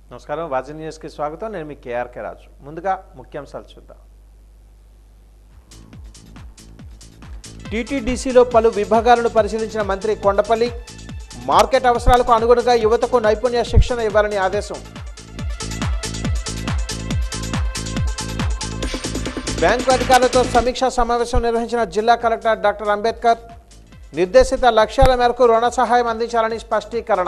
నమస్కారం వాజీ న్యూస్కి స్వాగతం నేను మీ కేఆర్కే రాజు ముందుగా ముఖ్యాంశాలు చూద్దాం టీటీడీసీలో పలు విభాగాలను పరిశీలించిన మంత్రి కొండపల్లి మార్కెట్ అవసరాలకు అనుగుణంగా యువతకు నైపుణ్య శిక్షణ ఇవ్వాలని ఆదేశం బ్యాంకు అధికారులతో సమీక్షా సమావేశం నిర్వహించిన జిల్లా కలెక్టర్ డాక్టర్ అంబేద్కర్ నిర్దేశిత లక్ష్యాల మేరకు రుణ సహాయం అందించాలని స్పష్టీకరణ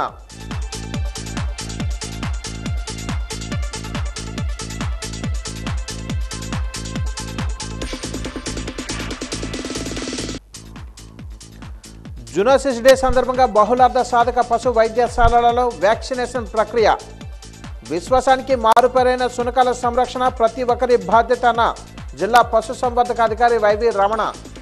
జునోసిస్ డే సందర్భంగా బహుళార్థ సాధక పశు వైద్యశాలలలో వ్యాక్సినేషన్ ప్రక్రియ విశ్వాసానికి మారుపేరైన శునకాల సంరక్షణ ప్రతి ఒక్కరి బాధ్యత అన్న జిల్లా పశు సంవర్ధక అధికారి వైవి రమణ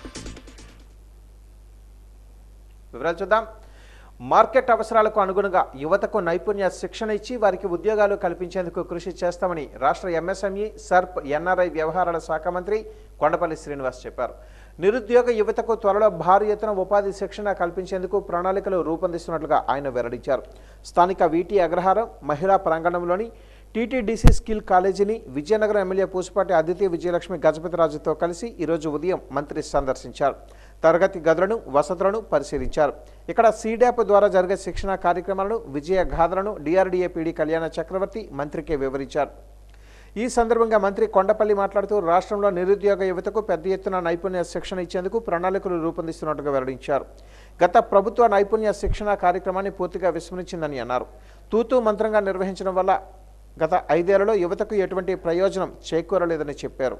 వివరాలు చూద్దాం మార్కెట్ అవసరాలకు అనుగుణంగా యువతకు నైపుణ్య శిక్షణ ఇచ్చి వారికి ఉద్యోగాలు కల్పించేందుకు కృషి చేస్తామని రాష్ట్ర ఎంఎస్ఎంఈ సర్ప్ ఎన్ఆర్ఐ వ్యవహారాల శాఖ మంత్రి కొండపల్లి శ్రీనివాస్ చెప్పారు నిరుద్యోగ యువతకు త్వరలో భారీ ఎత్తున ఉపాధి శిక్షణ కల్పించేందుకు ప్రణాళికలు రూపొందిస్తున్నట్లుగా ఆయన వెల్లడించారు స్థానిక వీటి అగ్రహారం మహిళా ప్రాంగణంలోని టీటీడీసీ స్కిల్ కాలేజీని విజయనగరం ఎమ్మెల్యే పూసపాటి అదితి విజయలక్ష్మి గజపతిరాజుతో కలిసి ఈరోజు ఉదయం మంత్రి సందర్శించారు తరగతి గదులను వసతులను పరిశీలించారు ఇక్కడ సీడాప్ ద్వారా జరిగే శిక్షణ కార్యక్రమాలను విజయ గాథలను డిఆర్డీఏ పీడీ కళ్యాణ చక్రవర్తి మంత్రికి వివరించారు ఈ సందర్భంగా మంత్రి కొండపల్లి మాట్లాడుతూ రాష్ట్రంలో నిరుద్యోగ యువతకు పెద్ద ఎత్తున నైపుణ్య శిక్షణ ఇచ్చేందుకు ప్రణాళికలు రూపొందిస్తున్నట్టుగా వెల్లడించారు గత ప్రభుత్వ నైపుణ్య శిక్షణ కార్యక్రమాన్ని పూర్తిగా విస్మరించిందని అన్నారు తూతూ మంత్రంగా నిర్వహించడం వల్ల గత ఐదేళ్లలో యువతకు ఎటువంటి ప్రయోజనం చేకూరలేదని చెప్పారు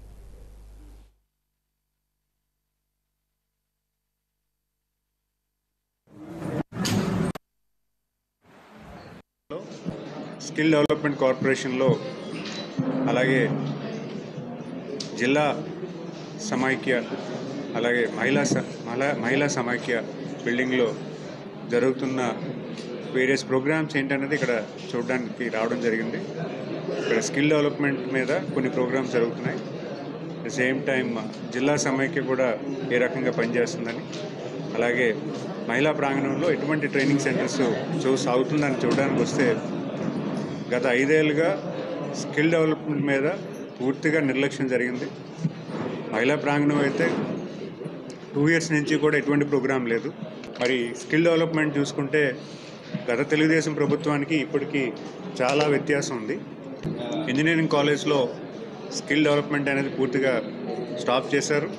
స్కిల్ డెవలప్మెంట్ కార్పొరేషన్లో అలాగే జిల్లా సమైక్య అలాగే మహిళా స మహిళా మహిళా సమైక్య బిల్డింగ్లో జరుగుతున్న వేరియస్ ప్రోగ్రామ్స్ ఏంటనేది ఇక్కడ చూడడానికి రావడం జరిగింది ఇక్కడ స్కిల్ డెవలప్మెంట్ మీద కొన్ని ప్రోగ్రామ్స్ జరుగుతున్నాయి ద సేమ్ టైం జిల్లా సమైక్య కూడా ఏ రకంగా పనిచేస్తుందని అలాగే మహిళా ప్రాంగణంలో ఎటువంటి ట్రైనింగ్ సెంటర్స్ చూ సాగుతుందని చూడడానికి వస్తే గత ఐదేళ్ళుగా స్కిల్ డెవలప్మెంట్ మీద పూర్తిగా నిర్లక్ష్యం జరిగింది మహిళా ప్రాంగణం అయితే టూ ఇయర్స్ నుంచి కూడా ఎటువంటి ప్రోగ్రాం లేదు మరి స్కిల్ డెవలప్మెంట్ చూసుకుంటే గత తెలుగుదేశం ప్రభుత్వానికి ఇప్పటికీ చాలా వ్యత్యాసం ఉంది ఇంజనీరింగ్ కాలేజ్లో స్కిల్ డెవలప్మెంట్ అనేది పూర్తిగా స్టాప్ చేశారు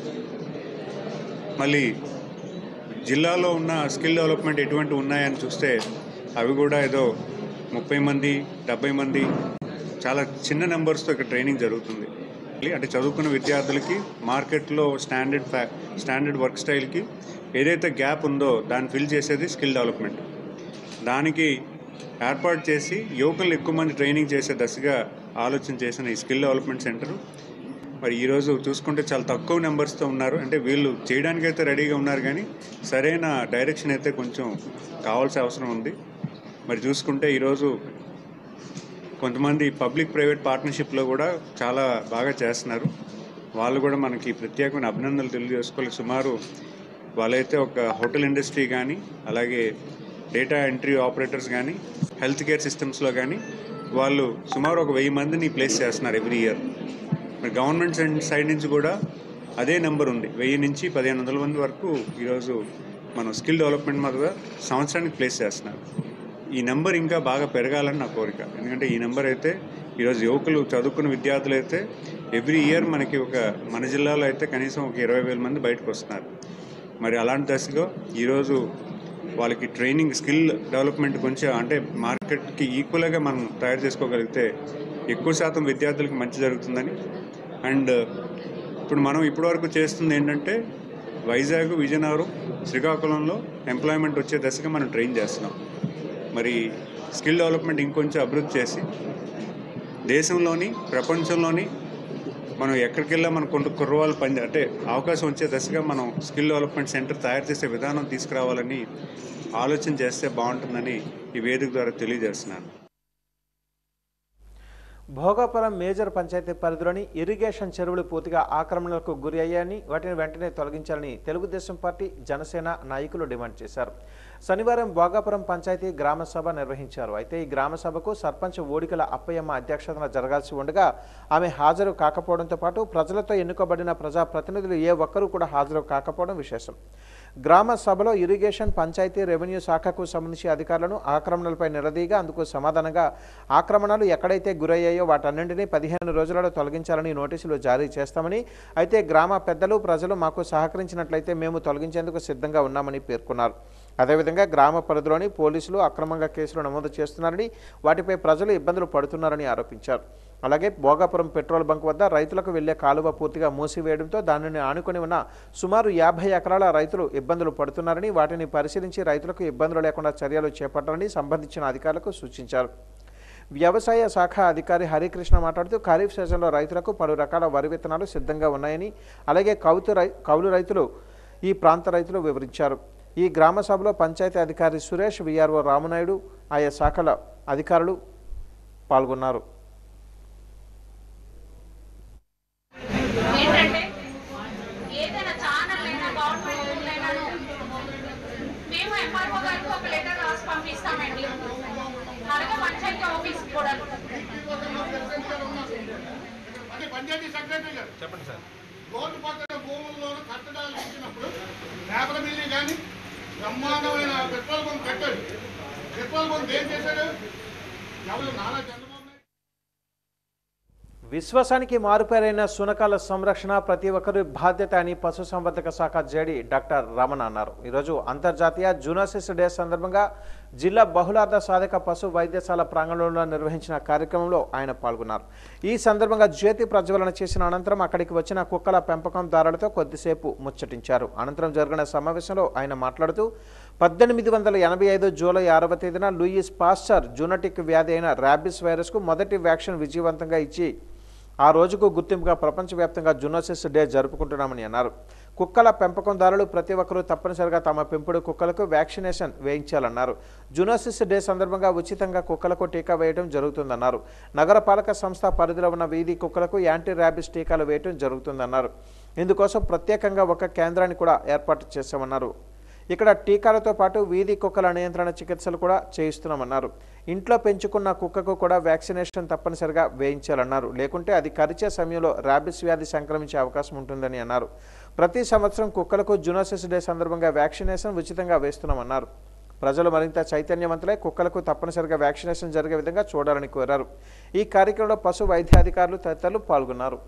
మళ్ళీ జిల్లాలో ఉన్న స్కిల్ డెవలప్మెంట్ ఎటువంటి ఉన్నాయని చూస్తే అవి కూడా ఏదో ముప్పై మంది డెబ్బై మంది చాలా చిన్న నెంబర్స్తో ఇక్కడ ట్రైనింగ్ జరుగుతుంది అంటే చదువుకున్న విద్యార్థులకి మార్కెట్లో స్టాండర్డ్ ఫ్యా స్టాండర్డ్ వర్క్ స్టైల్కి ఏదైతే గ్యాప్ ఉందో దాన్ని ఫిల్ చేసేది స్కిల్ డెవలప్మెంట్ దానికి ఏర్పాటు చేసి యువకులు ఎక్కువ మంది ట్రైనింగ్ చేసే దశగా ఆలోచన చేసిన ఈ స్కిల్ డెవలప్మెంట్ సెంటర్ మరి ఈరోజు చూసుకుంటే చాలా తక్కువ నెంబర్స్తో ఉన్నారు అంటే వీళ్ళు చేయడానికైతే రెడీగా ఉన్నారు కానీ సరైన డైరెక్షన్ అయితే కొంచెం కావాల్సిన అవసరం ఉంది మరి చూసుకుంటే ఈరోజు కొంతమంది పబ్లిక్ ప్రైవేట్ పార్ట్నర్షిప్లో కూడా చాలా బాగా చేస్తున్నారు వాళ్ళు కూడా మనకి ప్రత్యేకమైన అభినందనలు తెలియజేసుకోవాలి సుమారు వాళ్ళైతే ఒక హోటల్ ఇండస్ట్రీ కానీ అలాగే డేటా ఎంట్రీ ఆపరేటర్స్ కానీ హెల్త్ కేర్ సిస్టమ్స్లో కానీ వాళ్ళు సుమారు ఒక వెయ్యి మందిని ప్లేస్ చేస్తున్నారు ఎవ్రీ ఇయర్ మరి గవర్నమెంట్ సైడ్ సైడ్ నుంచి కూడా అదే నెంబర్ ఉంది వెయ్యి నుంచి పదిహేను వందల మంది వరకు ఈరోజు మనం స్కిల్ డెవలప్మెంట్ మీద సంవత్సరానికి ప్లేస్ చేస్తున్నారు ఈ నెంబర్ ఇంకా బాగా పెరగాలని నా కోరిక ఎందుకంటే ఈ నెంబర్ అయితే ఈరోజు యువకులు చదువుకున్న విద్యార్థులు అయితే ఎవ్రీ ఇయర్ మనకి ఒక మన జిల్లాలో అయితే కనీసం ఒక ఇరవై వేల మంది బయటకు వస్తున్నారు మరి అలాంటి దశలో ఈరోజు వాళ్ళకి ట్రైనింగ్ స్కిల్ డెవలప్మెంట్ కొంచెం అంటే మార్కెట్కి ఈక్వల్గా మనం తయారు చేసుకోగలిగితే ఎక్కువ శాతం విద్యార్థులకు మంచి జరుగుతుందని అండ్ ఇప్పుడు మనం ఇప్పటివరకు చేస్తుంది ఏంటంటే వైజాగ్ విజయనగరం శ్రీకాకుళంలో ఎంప్లాయ్మెంట్ వచ్చే దశగా మనం ట్రైన్ చేస్తున్నాం మరి స్కిల్ డెవలప్మెంట్ ఇంకొంచెం అభివృద్ధి చేసి దేశంలోని ప్రపంచంలోని మనం ఎక్కడికి వెళ్ళా మన కొంత కుర్రవాళ్ళు పని అంటే అవకాశం వచ్చే దశగా మనం స్కిల్ డెవలప్మెంట్ సెంటర్ తయారు చేసే విధానం తీసుకురావాలని ఆలోచన చేస్తే బాగుంటుందని ఈ వేదిక ద్వారా తెలియజేస్తున్నాను భోగాపురం మేజర్ పంచాయతీ పరిధిలోని ఇరిగేషన్ చెరువులు పూర్తిగా ఆక్రమణలకు గురి అయ్యాయని వాటిని వెంటనే తొలగించాలని తెలుగుదేశం పార్టీ జనసేన నాయకులు డిమాండ్ చేశారు శనివారం భోగాపురం పంచాయతీ గ్రామ సభ నిర్వహించారు అయితే ఈ గ్రామ సభకు సర్పంచ్ ఓడికల అప్పయ్యమ్మ అధ్యక్షతన జరగాల్సి ఉండగా ఆమె హాజరు కాకపోవడంతో పాటు ప్రజలతో ఎన్నుకోబడిన ప్రజాప్రతినిధులు ఏ ఒక్కరూ కూడా హాజరు కాకపోవడం విశేషం గ్రామ సభలో ఇరిగేషన్ పంచాయతీ రెవెన్యూ శాఖకు సంబంధించి అధికారులను ఆక్రమణలపై నిలదీగా అందుకు సమాధానంగా ఆక్రమణలు ఎక్కడైతే గురయ్యాయో వాటన్నింటినీ పదిహేను రోజులలో తొలగించాలని నోటీసులు జారీ చేస్తామని అయితే గ్రామ పెద్దలు ప్రజలు మాకు సహకరించినట్లయితే మేము తొలగించేందుకు సిద్ధంగా ఉన్నామని పేర్కొన్నారు అదేవిధంగా గ్రామ పరిధిలోని పోలీసులు అక్రమంగా కేసులు నమోదు చేస్తున్నారని వాటిపై ప్రజలు ఇబ్బందులు పడుతున్నారని ఆరోపించారు అలాగే భోగాపురం పెట్రోల్ బంక్ వద్ద రైతులకు వెళ్లే కాలువ పూర్తిగా మూసివేయడంతో దానిని ఆనుకొని ఉన్న సుమారు యాభై ఎకరాల రైతులు ఇబ్బందులు పడుతున్నారని వాటిని పరిశీలించి రైతులకు ఇబ్బందులు లేకుండా చర్యలు చేపట్టాలని సంబంధించిన అధికారులకు సూచించారు వ్యవసాయ శాఖ అధికారి హరికృష్ణ మాట్లాడుతూ ఖరీఫ్ సీజన్లో రైతులకు పలు రకాల వరి విత్తనాలు సిద్ధంగా ఉన్నాయని అలాగే కౌతు రై కౌలు రైతులు ఈ ప్రాంత రైతులు వివరించారు ఈ గ్రామ సభలో పంచాయతీ అధికారి సురేష్ విఆర్ఓ రామనాయుడు ఆయా శాఖల అధికారులు పాల్గొన్నారు ఏంటంటే ఏదైనా ఛానల్ అయినా గవర్నమెంట్ అయినాను మేము ఎంఆర్ఓ గారికి ఒక లెటర్ రాసి పంపిస్తామండి అలాగే పంచాయతీ ఆఫీస్ కూడా అంటే పంచాయతీ సెక్రటరీ గారు చెప్పండి సార్ రోడ్డు పక్కన భూముల్లోనూ కట్టడాలు ఇచ్చినప్పుడు పేపర్ మిల్లి కానీ బ్రహ్మాండమైన పెట్రోల్ బంక్ కట్టాడు పెట్రోల్ బంక్ ఏం చేశాడు ఎవరు నానా చంద్రబాబు నాయుడు విశ్వాసానికి మారుపేరైన శునకాల సంరక్షణ ప్రతి ఒక్కరి బాధ్యత అని పశుసంవర్ధక శాఖ జేడి డాక్టర్ రమణ అన్నారు ఈరోజు అంతర్జాతీయ జూనోసిస్ డే సందర్భంగా జిల్లా బహుళార్థ సాధక పశు వైద్యశాల ప్రాంగణంలో నిర్వహించిన కార్యక్రమంలో ఆయన పాల్గొన్నారు ఈ సందర్భంగా జ్యోతి ప్రజ్వలన చేసిన అనంతరం అక్కడికి వచ్చిన కుక్కల పెంపకందారులతో కొద్దిసేపు ముచ్చటించారు అనంతరం జరిగిన సమావేశంలో ఆయన మాట్లాడుతూ పద్దెనిమిది వందల ఎనభై ఐదు జూలై ఆరవ తేదీన లూయిస్ పాస్టర్ జూనటిక్ వ్యాధి అయిన ర్యాబిస్ వైరస్కు మొదటి వ్యాక్సిన్ విజయవంతంగా ఇచ్చి ఆ రోజుకు గుర్తింపుగా ప్రపంచవ్యాప్తంగా జునోసిస్ డే జరుపుకుంటున్నామని అన్నారు కుక్కల పెంపకందారులు ప్రతి ఒక్కరూ తప్పనిసరిగా తమ పెంపుడు కుక్కలకు వ్యాక్సినేషన్ వేయించాలన్నారు జునోసిస్ డే సందర్భంగా ఉచితంగా కుక్కలకు టీకా వేయడం జరుగుతుందన్నారు నగరపాలక సంస్థ పరిధిలో ఉన్న వీధి కుక్కలకు యాంటీ ర్యాబిస్ టీకాలు వేయడం జరుగుతుందన్నారు ఇందుకోసం ప్రత్యేకంగా ఒక కేంద్రాన్ని కూడా ఏర్పాటు చేశామన్నారు ఇక్కడ టీకాలతో పాటు వీధి కుక్కల నియంత్రణ చికిత్సలు కూడా చేయిస్తున్నామన్నారు ఇంట్లో పెంచుకున్న కుక్కకు కూడా వ్యాక్సినేషన్ తప్పనిసరిగా వేయించాలన్నారు లేకుంటే అది కరిచే సమయంలో ర్యాబిస్ వ్యాధి సంక్రమించే అవకాశం ఉంటుందని అన్నారు ప్రతి సంవత్సరం కుక్కలకు జునోసిస్ డే సందర్భంగా వ్యాక్సినేషన్ ఉచితంగా వేస్తున్నామన్నారు ప్రజలు మరింత చైతన్యవంతులై కుక్కలకు తప్పనిసరిగా వ్యాక్సినేషన్ జరిగే విధంగా చూడాలని కోరారు ఈ కార్యక్రమంలో పశు వైద్యాధికారులు తదితరులు పాల్గొన్నారు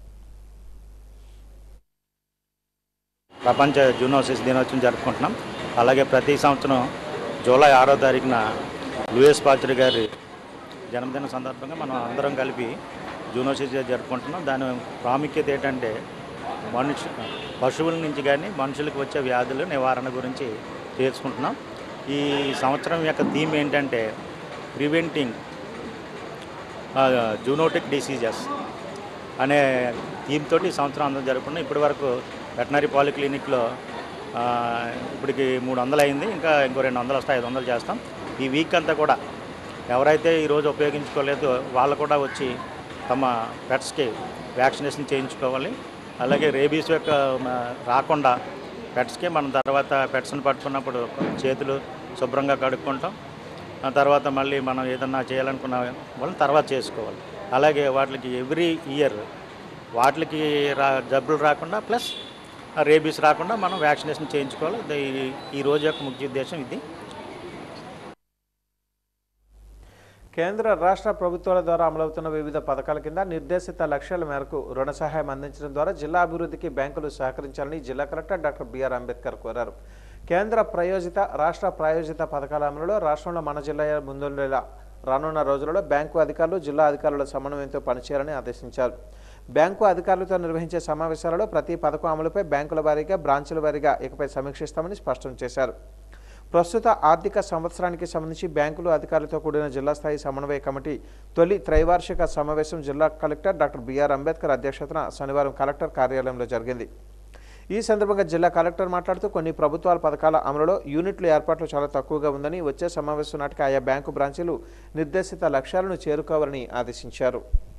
ప్రపంచ జూనోసిస్ దినోత్సవం జరుపుకుంటున్నాం అలాగే ప్రతి సంవత్సరం జూలై ఆరో తారీఖున లూయస్ పాత్రి గారి జన్మదిన సందర్భంగా మనం అందరం కలిపి జూనోసిస్ డే జరుపుకుంటున్నాం దాని ప్రాముఖ్యత ఏంటంటే మనుషు పశువుల నుంచి కానీ మనుషులకు వచ్చే వ్యాధుల నివారణ గురించి తెలుసుకుంటున్నాం ఈ సంవత్సరం యొక్క థీమ్ ఏంటంటే ప్రివెంటింగ్ జూనోటిక్ డిసీజెస్ అనే థీమ్ తోటి ఈ సంవత్సరం అందరం జరుపుకున్నాం ఇప్పటి వరకు వెటనరీ పాలిక్లినిక్లో ఆ, ఇప్పటికి మూడు వందలు అయింది ఇంకా ఇంకో రెండు వందలు వస్తాయి ఐదు వందలు చేస్తాం ఈ వీక్ అంతా కూడా ఎవరైతే ఈరోజు ఉపయోగించుకోలేదో వాళ్ళు కూడా వచ్చి తమ పెట్స్కి వ్యాక్సినేషన్ చేయించుకోవాలి అలాగే రేబీస్ యొక్క మ, రాకుండా పెట్స్కి మనం తర్వాత పెట్స్ని పట్టుకున్నప్పుడు చేతులు శుభ్రంగా కడుక్కుంటాం ఆ తర్వాత మళ్ళీ మనం ఏదన్నా చేయాలనుకున్న వాళ్ళని తర్వాత చేసుకోవాలి అలాగే వాటికి ఎవ్రీ ఇయర్ వాటికి రా జబ్బులు రాకుండా ప్లస్ రేబీస్ రాకుండా మనం వ్యాక్సినేషన్ చేయించుకోవాలి ఇది ఈ- ఈ రోజు యొక్క ముఖ్య ఉద్దేశం ఇది కేంద్ర రాష్ట్ర ప్రభుత్వాల ద్వారా అమలవుతున్న వివిధ పథకాల కింద నిర్దేశిత లక్ష్యాల మేరకు రుణ సహాయం అందించడం ద్వారా జిల్లా అభివృద్ధికి బ్యాంకులు సహకరించాలని జిల్లా కలెక్టర్ డాక్టర్ బిఆర్ అంబేద్కర్ కోరారు కేంద్ర ప్రయోజిత రాష్ట్ర ప్రాయోజిత పథకాల అమలులో రాష్ట్రంలో మన జిల్లా ముందుండేలా రానున్న రోజులలో బ్యాంకు అధికారులు జిల్లా అధికారుల సమన్వయంతో పనిచేయాలని ఆదేశించారు బ్యాంకు అధికారులతో నిర్వహించే సమావేశాలలో ప్రతి పథకం అమలుపై బ్యాంకుల వారీగా బ్రాంచుల వారీగా ఇకపై సమీక్షిస్తామని స్పష్టం చేశారు ప్రస్తుత ఆర్థిక సంవత్సరానికి సంబంధించి బ్యాంకులు అధికారులతో కూడిన జిల్లా స్థాయి సమన్వయ కమిటీ తొలి త్రైవార్షిక సమావేశం జిల్లా కలెక్టర్ డాక్టర్ బిఆర్ అంబేద్కర్ అధ్యక్షతన శనివారం కలెక్టర్ కార్యాలయంలో జరిగింది ఈ సందర్భంగా జిల్లా కలెక్టర్ మాట్లాడుతూ కొన్ని ప్రభుత్వాల పథకాల అమలులో యూనిట్లు ఏర్పాట్లు చాలా తక్కువగా ఉందని వచ్చే సమావేశం నాటికి ఆయా బ్యాంకు బ్రాంచీలు నిర్దేశిత లక్ష్యాలను చేరుకోవాలని ఆదేశించారు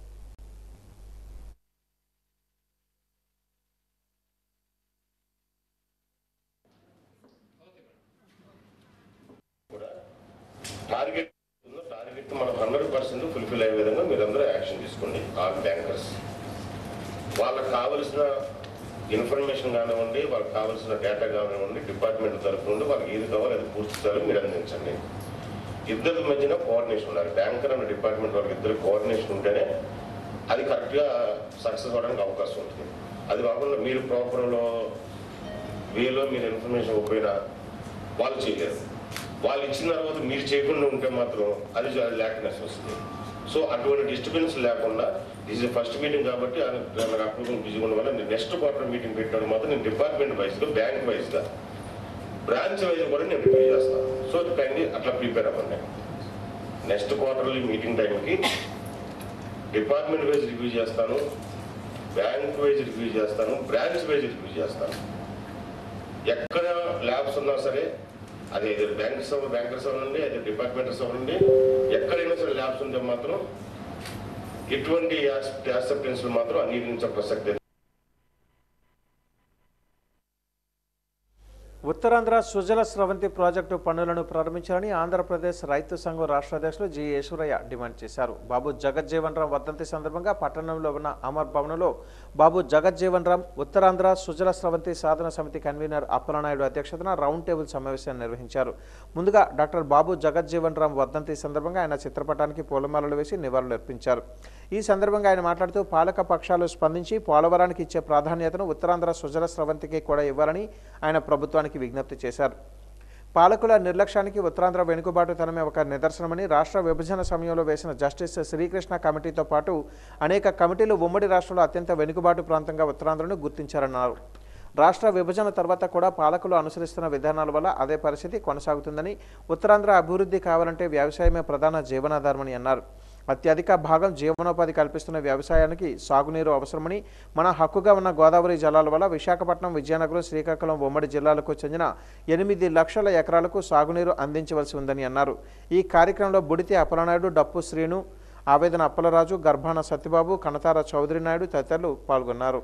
టార్గెట్ ఉందో టార్గెట్ మనం హండ్రెడ్ పర్సెంట్ ఫుల్ఫిల్ అయ్యే విధంగా మీరందరూ యాక్షన్ తీసుకోండి ఆల్ బ్యాంకర్స్ వాళ్ళకి కావలసిన ఇన్ఫర్మేషన్ కానివ్వండి వాళ్ళకి కావాల్సిన డేటా కానివ్వండి డిపార్ట్మెంట్ తరఫు నుండి వాళ్ళకి ఏది కావాలో అది పూర్తి స్థాయిలో మీరు అందించండి ఇద్దరి మధ్యన కోఆర్డినేషన్ ఉండాలి బ్యాంకర్ అండ్ డిపార్ట్మెంట్ వాళ్ళకి ఇద్దరు కోఆర్డినేషన్ ఉంటేనే అది కరెక్ట్గా సక్సెస్ అవ్వడానికి అవకాశం ఉంటుంది అది కాకుండా మీరు ప్రాపర్లో వేలో మీరు ఇన్ఫర్మేషన్ ఇవ్వకపోయినా వాళ్ళు చేయలేరు వాళ్ళు ఇచ్చిన తర్వాత మీరు చేయకుండా ఉంటే మాత్రం అది ల్యాక్నెస్ వస్తుంది సో అటువంటి డిస్టర్బెన్స్ లేకుండా దిస్ ఇస్ ఫస్ట్ మీటింగ్ కాబట్టి నాకు అప్రూవల్ బిజీగా ఉండడం వల్ల నేను నెక్స్ట్ క్వార్టర్ మీటింగ్ పెట్టడం మాత్రం నేను డిపార్ట్మెంట్ వైజ్గా బ్యాంక్ వైజ్గా బ్రాంచ్ వైజ్ కూడా నేను రివ్యూ చేస్తాను సో కైండ్లీ అట్లా ప్రిపేర్ అవ్వండి నెక్స్ట్ క్వార్టర్లీ మీటింగ్ టైంకి డిపార్ట్మెంట్ వైజ్ రివ్యూ చేస్తాను బ్యాంక్ వైజ్ రివ్యూ చేస్తాను బ్రాంచ్ వైజ్ రివ్యూ చేస్తాను ఎక్కడ ల్యాబ్స్ ఉన్నా సరే అది బ్యాంక్స్ బ్యాంకర్స్ అవ్వండి అది డిపార్ట్మెంట్స్ అవ్వండి ఎక్కడైనా సరే ల్యాబ్స్ ఉంటే మాత్రం ఎటువంటి యాక్సెప్టెన్స్ మాత్రం అంగీకరించే ప్రసక్తి లేదు. ఉత్తరాంధ్ర సుజల స్రవంతి ప్రాజెక్టు పనులను ప్రారంభించాలని ఆంధ్రప్రదేశ్ రైతు సంఘం రాష్ట్ర అధ్యక్షులు జి ఈశ్వరయ్య డిమాండ్ చేశారు బాబు జగజ్జీవన్ రామ్ వర్ధంతి సందర్భంగా పట్టణంలో ఉన్న అమర్ భవన్లో బాబు జగజ్జీవన్ రామ్ ఉత్తరాంధ్ర సుజల స్రవంతి సాధన సమితి కన్వీనర్ అప్పలనాయుడు అధ్యక్షతన రౌండ్ టేబుల్ సమావేశాన్ని నిర్వహించారు ముందుగా డాక్టర్ బాబు జగజ్జీవన్ రామ్ వర్ధంతి సందర్భంగా ఆయన చిత్రపటానికి పూలమాలలు వేసి నివాళులు అర్పించారు ఈ సందర్భంగా ఆయన మాట్లాడుతూ పాలక పక్షాలు స్పందించి పోలవరానికి ఇచ్చే ప్రాధాన్యతను ఉత్తరాంధ్ర సుజల స్రవంతికి కూడా ఇవ్వాలని ఆయన ప్రభుత్వానికి విజ్ఞప్తి చేశారు పాలకుల నిర్లక్ష్యానికి ఉత్తరాంధ్ర వెనుకబాటుతనమే ఒక నిదర్శనమని రాష్ట్ర విభజన సమయంలో వేసిన జస్టిస్ శ్రీకృష్ణ కమిటీతో పాటు అనేక కమిటీలు ఉమ్మడి రాష్ట్రంలో అత్యంత వెనుకబాటు ప్రాంతంగా ఉత్తరాంధ్రను గుర్తించారన్నారు రాష్ట్ర విభజన తర్వాత కూడా పాలకులు అనుసరిస్తున్న విధానాల వల్ల అదే పరిస్థితి కొనసాగుతుందని ఉత్తరాంధ్ర అభివృద్ధి కావాలంటే వ్యవసాయమే ప్రధాన జీవనాధారమని అన్నారు అత్యధిక భాగం జీవనోపాధి కల్పిస్తున్న వ్యవసాయానికి సాగునీరు అవసరమని మన హక్కుగా ఉన్న గోదావరి జలాల వల్ల విశాఖపట్నం విజయనగరం శ్రీకాకుళం ఉమ్మడి జిల్లాలకు చెందిన ఎనిమిది లక్షల ఎకరాలకు సాగునీరు అందించవలసి ఉందని అన్నారు ఈ కార్యక్రమంలో బుడితి అప్పలనాయుడు డప్పు శ్రీను ఆవేదన అప్పలరాజు గర్భాన సత్యబాబు కనతార చౌదరి నాయుడు తదితరులు పాల్గొన్నారు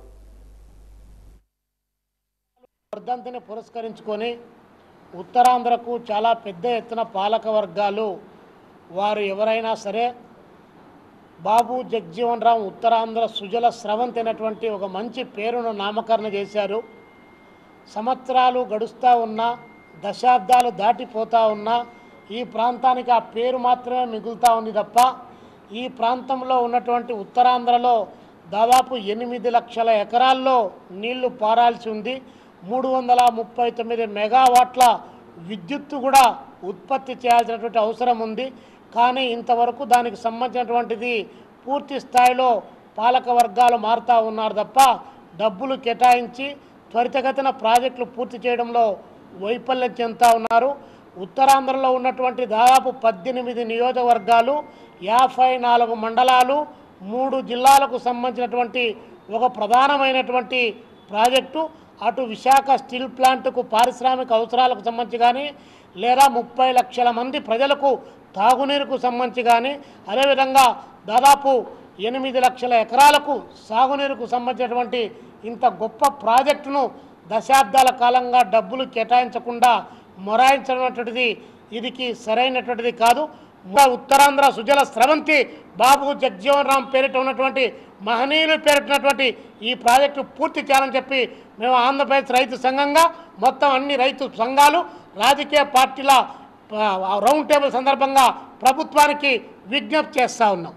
వర్ధంతిని పురస్కరించుకొని ఉత్తరాంధ్రకు చాలా పెద్ద ఎత్తున పాలక వర్గాలు వారు ఎవరైనా సరే బాబు జగ్జీవన్ రామ్ ఉత్తరాంధ్ర సుజల స్రవంతి అనేటువంటి ఒక మంచి పేరును నామకరణ చేశారు సంవత్సరాలు గడుస్తూ ఉన్నా దశాబ్దాలు దాటిపోతూ ఉన్నా ఈ ప్రాంతానికి ఆ పేరు మాత్రమే మిగులుతూ ఉంది తప్ప ఈ ప్రాంతంలో ఉన్నటువంటి ఉత్తరాంధ్రలో దాదాపు ఎనిమిది లక్షల ఎకరాల్లో నీళ్లు పారాల్సి ఉంది మూడు వందల ముప్పై తొమ్మిది మెగావాట్ల విద్యుత్తు కూడా ఉత్పత్తి చేయాల్సినటువంటి అవసరం ఉంది కానీ ఇంతవరకు దానికి సంబంధించినటువంటిది పూర్తి స్థాయిలో పాలక వర్గాలు మారుతూ ఉన్నారు తప్ప డబ్బులు కేటాయించి త్వరితగతిన ప్రాజెక్టులు పూర్తి చేయడంలో వైఫల్యం చెందుతూ ఉన్నారు ఉత్తరాంధ్రలో ఉన్నటువంటి దాదాపు పద్దెనిమిది నియోజకవర్గాలు యాభై నాలుగు మండలాలు మూడు జిల్లాలకు సంబంధించినటువంటి ఒక ప్రధానమైనటువంటి ప్రాజెక్టు అటు విశాఖ స్టీల్ ప్లాంట్కు పారిశ్రామిక అవసరాలకు సంబంధించి కానీ లేదా ముప్పై లక్షల మంది ప్రజలకు తాగునీరుకు సంబంధించి కానీ అదేవిధంగా దాదాపు ఎనిమిది లక్షల ఎకరాలకు సాగునీరుకు సంబంధించినటువంటి ఇంత గొప్ప ప్రాజెక్టును దశాబ్దాల కాలంగా డబ్బులు కేటాయించకుండా మొరాయించడం ఇదికి సరైనటువంటిది కాదు ఇంకా ఉత్తరాంధ్ర సుజల స్రవంతి బాబు జగ్జీవన్ రామ్ పేరిట ఉన్నటువంటి మహనీయులు పేరిటినటువంటి ఈ ప్రాజెక్టు పూర్తి చేయాలని చెప్పి మేము ఆంధ్రప్రదేశ్ రైతు సంఘంగా మొత్తం అన్ని రైతు సంఘాలు రాజకీయ పార్టీల ఆ, రౌండ్ టేబుల్ సందర్భంగా ప్రభుత్వానికి విజ్ఞప్తి చేస్తూ ఉన్నాం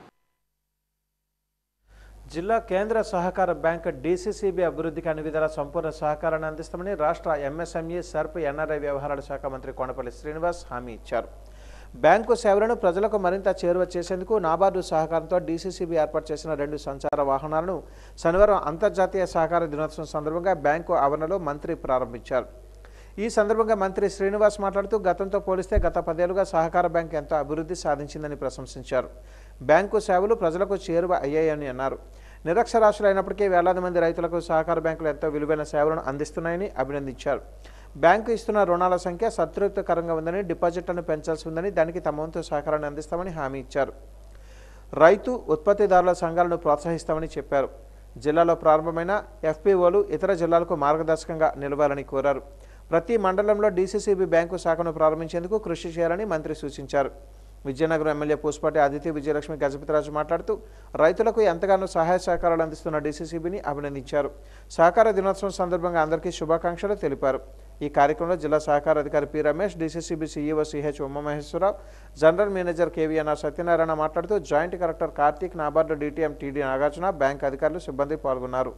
జిల్లా కేంద్ర సహకార బ్యాంక్ డీసీసీబీ అభివృద్ధికి అన్ని విధాల సంపూర్ణ సహకారాన్ని అందిస్తామని రాష్ట్ర ఎంఎస్ఎంఈ సర్ప్ ఎన్ఆర్ఐ వ్యవహారాల శాఖ మంత్రి కొనపల్లి శ్రీనివాస్ హామీ ఇచ్చారు బ్యాంకు సేవలను ప్రజలకు మరింత చేరువ చేసేందుకు నాబార్డు సహకారంతో డీసీసీబీ ఏర్పాటు చేసిన రెండు సంచార వాహనాలను శనివారం అంతర్జాతీయ సహకార దినోత్సవం సందర్భంగా బ్యాంకు ఆవరణలో మంత్రి ప్రారంభించారు ఈ సందర్భంగా మంత్రి శ్రీనివాస్ మాట్లాడుతూ గతంతో పోలిస్తే గత పదేళ్లుగా సహకార బ్యాంక్ ఎంతో అభివృద్ధి సాధించిందని ప్రశంసించారు బ్యాంకు సేవలు ప్రజలకు చేరువ అయ్యాయని అన్నారు నిరక్షరాస్యులైనప్పటికీ వేలాది మంది రైతులకు సహకార బ్యాంకులు ఎంతో విలువైన సేవలను అందిస్తున్నాయని అభినందించారు బ్యాంకు ఇస్తున్న రుణాల సంఖ్య సంతృప్తికరంగా ఉందని డిపాజిట్లను పెంచాల్సి ఉందని దానికి తమ వంతు సహకారాన్ని అందిస్తామని హామీ ఇచ్చారు రైతు ఉత్పత్తిదారుల సంఘాలను ప్రోత్సహిస్తామని చెప్పారు జిల్లాలో ప్రారంభమైన ఎఫ్పిఓలు ఇతర జిల్లాలకు మార్గదర్శకంగా నిలవాలని కోరారు ప్రతి మండలంలో డీసీసీబీ బ్యాంకు శాఖను ప్రారంభించేందుకు కృషి చేయాలని మంత్రి సూచించారు విజయనగరం ఎమ్మెల్యే పూసపాటి అదితి విజయలక్ష్మి గజపతిరాజు మాట్లాడుతూ రైతులకు ఎంతగానో సహాయ సహకారాలు అందిస్తున్న డీసీసీబీని అభినందించారు సహకార దినోత్సవం సందర్భంగా అందరికీ శుభాకాంక్షలు తెలిపారు ఈ కార్యక్రమంలో జిల్లా సహకార అధికారి P Ramesh DCCB CEO CH Umamaheswararao general manager KVNR Satyanarayana మాట్లాడుతూ joint collector Karthik NABARD DTM TD Nagarjuna bank అధికారులు సిబ్బంది పాల్గొన్నారు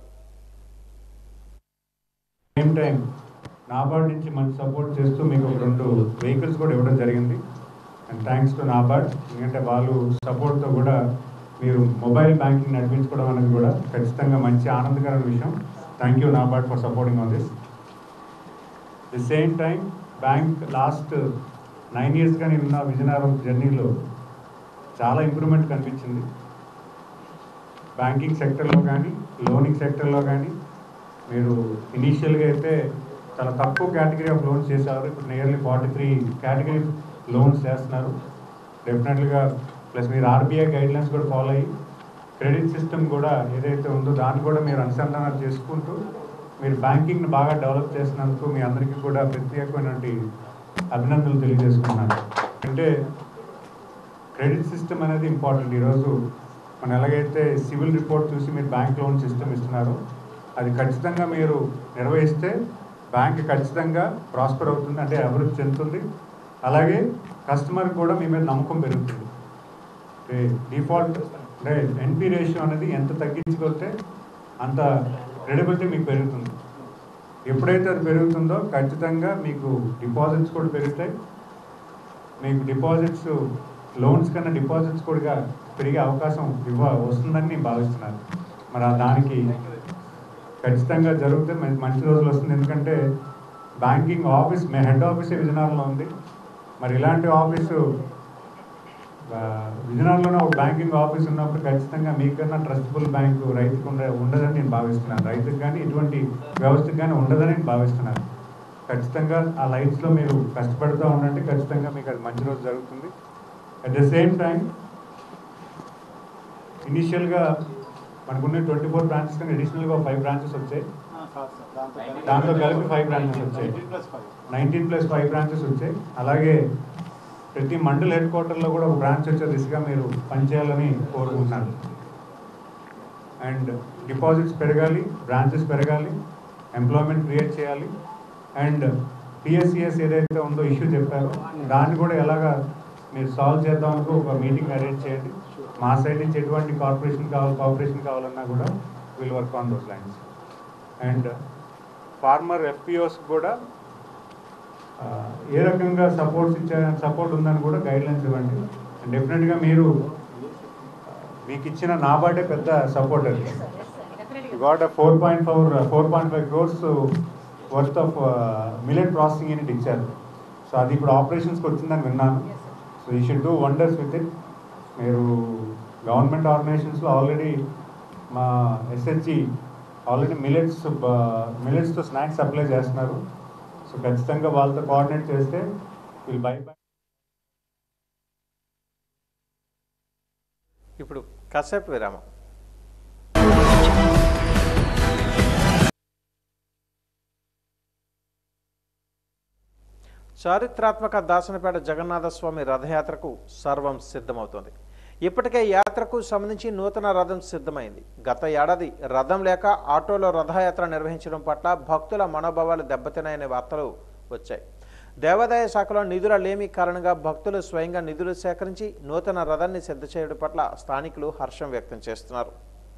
సేమ్ టైం నాబార్డ్ నుంచి మంచి సపోర్ట్ చేస్తూ మీకు ఒక రెండు వెహికల్స్ కూడా ఇవ్వడం జరిగింది అండ్ థ్యాంక్స్ టు నాబార్డ్ ఎందుకంటే వాళ్ళు సపోర్ట్తో కూడా మీరు మొబైల్ బ్యాంకింగ్ నడిపించుకోవడం అనేది కూడా ఖచ్చితంగా మంచి ఆనందకరమైన విషయం thank you NABARD for supporting on this the same time bank last nine ఇయర్స్గా నేను ఉన్న విజయనగరం జర్నీలో చాలా ఇంప్రూవ్మెంట్ కనిపించింది బ్యాంకింగ్ సెక్టర్లో కానీ లోనింగ్ సెక్టర్లో కానీ మీరు ఇనీషియల్గా అయితే చాలా తక్కువ కేటగిరీ ఆఫ్ లోన్స్ చేసేవారు ఇప్పుడు nearly forty three category loans చేస్తున్నారు డెఫినెట్గా ప్లస్ మీరు ఆర్బీఐ గైడ్లైన్స్ కూడా ఫాలో అయ్యి క్రెడిట్ సిస్టమ్ కూడా ఏదైతే ఉందో దాన్ని కూడా మీరు అనుసంధానం చేసుకుంటూ మీరు బ్యాంకింగ్ని బాగా డెవలప్ చేసినందుకు మీ అందరికీ కూడా ప్రత్యేకమైనటువంటి అభినందనలు తెలియజేసుకున్నాను అంటే క్రెడిట్ సిస్టమ్ అనేది ఇంపార్టెంట్ ఈరోజు మనం ఎలాగైతే సివిల్ రిపోర్ట్ చూసి మీరు బ్యాంక్ లోన్ సిస్టమ్ ఇస్తున్నారో అది ఖచ్చితంగా మీరు నిర్వహిస్తే బ్యాంక్ ఖచ్చితంగా ప్రాస్పర్ అవుతుంది అంటే అభివృద్ధి చెందుతుంది అలాగే కస్టమర్ కూడా మీ మీద నమ్మకం పెరుగుతుంది డిఫాల్ట్ అంటే ఎన్పి రేషియో అనేది ఎంత తగ్గించుకొస్తే అంత క్రెడిబిలిటీ మీకు పెరుగుతుంది ఎప్పుడైతే అది పెరుగుతుందో ఖచ్చితంగా మీకు డిపాజిట్స్ కూడా పెరుగుతాయి మీకు డిపాజిట్స్ లోన్స్ కన్నా డిపాజిట్స్ కూడా పెరిగే అవకాశం ఇవ్వ వస్తుందని నేను భావిస్తున్నాను మరి ఆ దానికి ఖచ్చితంగా జరిగితే మంచి మంచి రోజులు వస్తుంది ఎందుకంటే బ్యాంకింగ్ ఆఫీస్ మే హెడ్ ఆఫీసే విజయనగరంలో ఉంది మరి ఇలాంటి ఆఫీసు ఆ, విజయనగరంలోనే ఒక బ్యాంకింగ్ ఆఫీస్ ఉన్నప్పుడు ఖచ్చితంగా మీకన్నా ట్రస్టబుల్ బ్యాంకు రైతుకు ఉండ ఉండదని నేను భావిస్తున్నాను రైతుకు కానీ ఇటువంటి వ్యవస్థకు కానీ ఉండదని నేను భావిస్తున్నాను ఖచ్చితంగా ఆ లైఫ్స్లో మీరు కష్టపడుతూ ఉండండి ఖచ్చితంగా మీకు అది మంచి రోజు జరుగుతుంది అట్ ద సేమ్ టైం ఇనీషియల్గా మనకున్న ట్వంటీ ఫోర్ బ్రాంచెస్ కానీ అడిషనల్గా ఫైవ్ బ్రాంచెస్ వచ్చాయి దాంతో కలిపి ఫైవ్ బ్రాంచెస్ వచ్చాయి నైన్టీన్ ప్లస్ ఫైవ్ బ్రాంచెస్ వచ్చాయి అలాగే ప్రతి మండల్ హెడ్ క్వార్టర్లో కూడా ఒక బ్రాంచ్ వచ్చే దిశగా మీరు పనిచేయాలని కోరుకుంటున్నాను అండ్ డిపాజిట్స్ పెరగాలి బ్రాంచెస్ పెరగాలి ఎంప్లాయ్మెంట్ క్రియేట్ చేయాలి అండ్ టీఎస్సిఎస్ ఏదైతే ఉందో ఇష్యూ చెప్పారో దాన్ని కూడా ఎలాగా మీరు సాల్వ్ చేద్దామనుకో ఒక మీటింగ్ అరేంజ్ చేయండి మా సైడ్ నుంచి ఎటువంటి కార్పొరేషన్ కావాలి కోఆపరేషన్ కావాలన్నా కూడా will work on those lines and farmer FPOs కూడా ఆ, ఏ రకంగా సపోర్ట్స్ ఇచ్చా సపోర్ట్ ఉందని కూడా గైడ్ లైన్స్ ఇవ్వండి డెఫినెట్గా మీరు ఆ, మీకు ఇచ్చిన నాబార్డే పెద్ద సపోర్ట్ అది got four point four four point five crores worth of millet processing unit ఇచ్చారు సో అది ఇప్పుడు ఆపరేషన్స్కి వచ్చిందని విన్నాను సో ఈ should do wonders with it మీరు గవర్నమెంట్ ఆర్గనైజేషన్స్లో ఆల్రెడీ మా ఎస్హెచ్జి ఆల్రెడీ మిలెట్స్ మిలెట్స్తో స్నాక్స్ సప్లై చేస్తున్నారు సో ఖచ్చితంగా వాళ్ళతో కోఆర్డినేట్ చేస్తే వీళ్ళు బై బై ఇప్పుడు కాసేపు విరామం చారిత్రాత్మక దాసనపేట జగన్నాథ స్వామి రథయాత్రకు సర్వం సిద్ధమవుతోంది ఇప్పటికే యాత్రకు సంబంధించి నూతన రథం సిద్ధమైంది గత ఏడాది రథం లేక ఆటోలో రథయాత్ర నిర్వహించడం పట్ల భక్తుల మనోభావాలు దెబ్బతిన్నాయనే వార్తలు వచ్చాయి దేవాదాయ శాఖలో నిధుల లేమి కారణంగా భక్తులు స్వయంగా నిధులు సేకరించి నూతన రథాన్ని సిద్ధ చేయడం పట్ల స్థానికులు హర్షం వ్యక్తం చేస్తున్నారు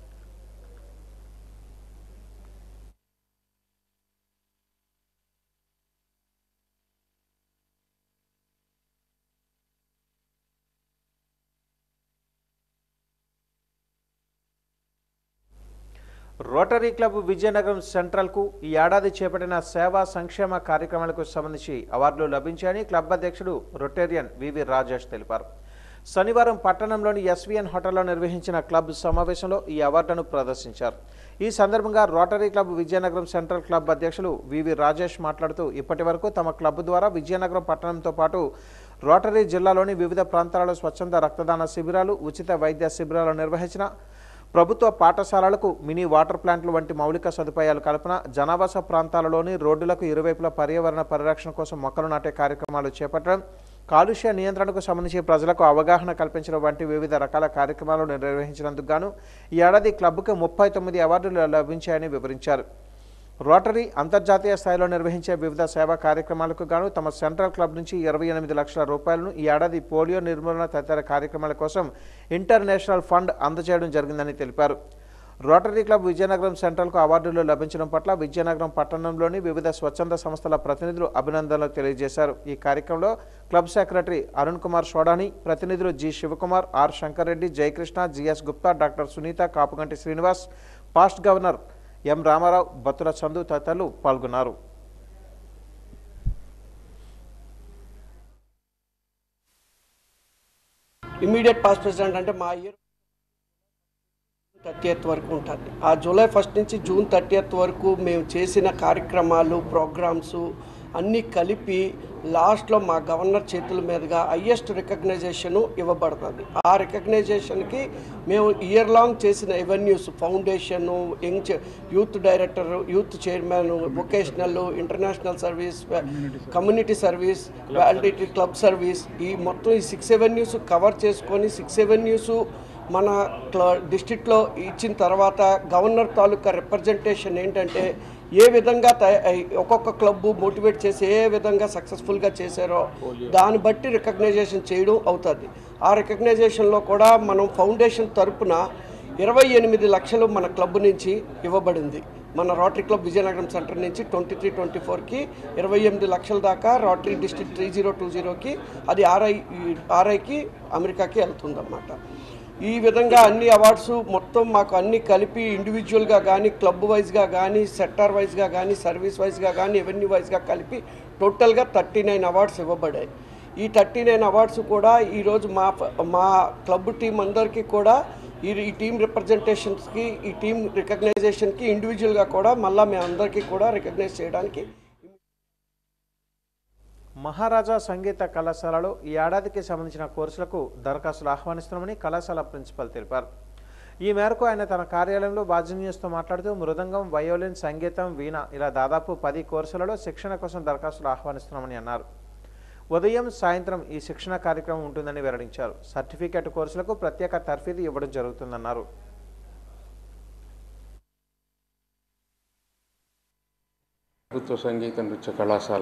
రోటరీ క్లబ్ విజయనగరం సెంట్రల్కు ఈ ఏడాది చేపట్టిన సేవా సంక్షేమ కార్యక్రమాలకు సంబంధించి అవార్డులు లభించాయని క్లబ్ అధ్యక్షుడు రొటేరియన్ వివి రాజేష్ తెలిపారు శనివారం పట్టణంలోని ఎస్వీఎన్ హోటల్లో నిర్వహించిన క్లబ్ సమావేశంలో ఈ అవార్డును ప్రదర్శించారు ఈ సందర్భంగా Rotary club Vizianagaram central club అధ్యక్షులు వివి రాజేష్ మాట్లాడుతూ ఇప్పటి వరకు తమ క్లబ్ ద్వారా విజయనగరం పట్టణంతో పాటు రోటరీ జిల్లాలోని వివిధ ప్రాంతాలలో స్వచ్ఛంద రక్తదాన శిబిరాలు ఉచిత వైద్య శిబిరాలు నిర్వహించిన ప్రభుత్వ పాఠశాలలకు మినీ వాటర్ ప్లాంట్లు వంటి మౌలిక సదుపాయాలు కల్పన జనావాస ప్రాంతాలలోని రోడ్డులకు ఇరువైపుల పర్యావరణ పరిరక్షణ కోసం మొక్కలు నాటే కార్యక్రమాలు చేపట్టడం కాలుష్య నియంత్రణకు సంబంధించి ప్రజలకు అవగాహన కల్పించడం వంటి వివిధ రకాల కార్యక్రమాలు నిర్వహించినందుకు గాను ఈ ఏడాది క్లబ్కు ముప్పై తొమ్మిది అవార్డులు లభించాయని వివరించారు రోటరీ అంతర్జాతీయ స్థాయిలో నిర్వహించే వివిధ సేవా కార్యక్రమాలకు గాను తమ సెంట్రల్ క్లబ్ నుంచి ఇరవై ఎనిమిది లక్షల రూపాయలను ఈ ఏడాది పోలియో నిర్మూలన తదితర కార్యక్రమాల కోసం ఇంటర్నేషనల్ ఫండ్ అందజేయడం జరిగిందని తెలిపారు రోటరీ క్లబ్ విజయనగరం సెంట్రల్కు అవార్డులు లభించడం పట్ల విజయనగరం పట్టణంలోని వివిధ స్వచ్ఛంద సంస్థల ప్రతినిధులు అభినందనలు తెలియజేశారు ఈ కార్యక్రమంలో క్లబ్ సెక్రటరీ అరుణ్ కుమార్ సోడాని ప్రతినిధులు G Sivakumar R Shankar Reddy Jayakrishna GS Gupta doctor Sunitha Kapuganti Srinivas past governor M Ramarao Battula Chandu తదితరులు పాల్గొన్నారు ఇమీడియట్ పాస్ ప్రెసిడెంట్ అంటే మా ఇయర్ థర్టీ వరకు ఉంటుంది ఆ జూలై ఫస్ట్ నుంచి జూన్ థర్టీ వరకు మేము చేసిన కార్యక్రమాలు ప్రోగ్రామ్స్ అన్నీ కలిపి లాస్ట్లో మా గవర్నర్ చేతుల మీదుగా హయ్యెస్ట్ రికగ్నైజేషన్ ఇవ్వబడుతుంది ఆ రికగ్నైజేషన్కి మేము ఇయర్ లాంగ్ చేసిన ఎవెన్యూస్ ఫౌండేషన్ యంగ్ చే- youth director youth chairman vocational international service community service validity club service ఈ మొత్తం ఈ సిక్స్ ఎవెన్యూస్ కవర్ చేసుకొని సిక్స్ ఎవెన్యూస్ మన క్ల- డిస్ట్రిక్ట్లో ఇచ్చిన తర్వాత గవర్నర్ తాలూకా రిప్రజెంటేషన్ ఏంటంటే ఏ విధంగా తయ- ఒక్కొక్క క్లబ్ మోటివేట్ చేసి ఏ విధంగా సక్సెస్ఫుల్గా చేశారో దాన్ని బట్టి రికగ్నైజేషన్ చేయడం అవుతుంది ఆ రికగ్నైజేషన్లో కూడా మనం ఫౌండేషన్ తరపున ఇరవై ఎనిమిది లక్షలు మన క్లబ్ నుంచి ఇవ్వబడింది మన రోటరీ క్లబ్ విజయనగరం సెంటర్ నుంచి ట్వంటీ త్రీ ట్వంటీ ఫోర్కి ఇరవై ఎనిమిది లక్షల దాకా Rotary district three zero two జీరోకి అది ఆర్ఐ ఆర్ఐకి అమెరికాకి వెళ్తుందన్నమాట ఈ విధంగా అన్ని అవార్డ్స్ మొత్తం మాకు అన్ని కలిపి ఇండివిజువల్గా కానీ క్లబ్ వైజ్గా కానీ సెక్టార్ వైజ్గా కానీ సర్వీస్ వైజ్గా కానీ ఎవెన్యూ వైజ్గా కలిపి టోటల్గా థర్టీ నైన్ అవార్డ్స్ ఇవ్వబడాయి ఈ థర్టీ నైన్ అవార్డ్స్ కూడా ఈరోజు మా ప- మా క్లబ్ టీం అందరికీ కూడా ఈ ఈ టీం రిప్రజెంటేషన్స్కి ఈ టీం రికగ్నైజేషన్కి ఇండివిజువల్గా కూడా మళ్ళీ మేము అందరికీ కూడా రికగ్నైజ్ చేయడానికి మహారాజా సంగీత కళాశాలలో ఈ ఏడాదికి సంబంధించిన కోర్సులకు దరఖాస్తులు ఆహ్వానిస్తున్నామని కళాశాల ప్రిన్సిపల్ తెలిపారు ఈ మేరకు ఆయన తన కార్యాలయంలో బాజీ న్యూస్తో మాట్లాడుతూ మృదంగం వయోలిన్ సంగీతం వీణ ఇలా దాదాపు పది కోర్సులలో శిక్షణ కోసం దరఖాస్తులు ఆహ్వానిస్తున్నామని అన్నారు ఉదయం సాయంత్రం ఈ శిక్షణ కార్యక్రమం ఉంటుందని వెల్లడించారు సర్టిఫికేట్ కోర్సులకు ప్రత్యేక తర్ఫీదు ఇవ్వడం జరుగుతుందన్నారు ప్రభుత్వ సంగీత నృత్య కళాశాల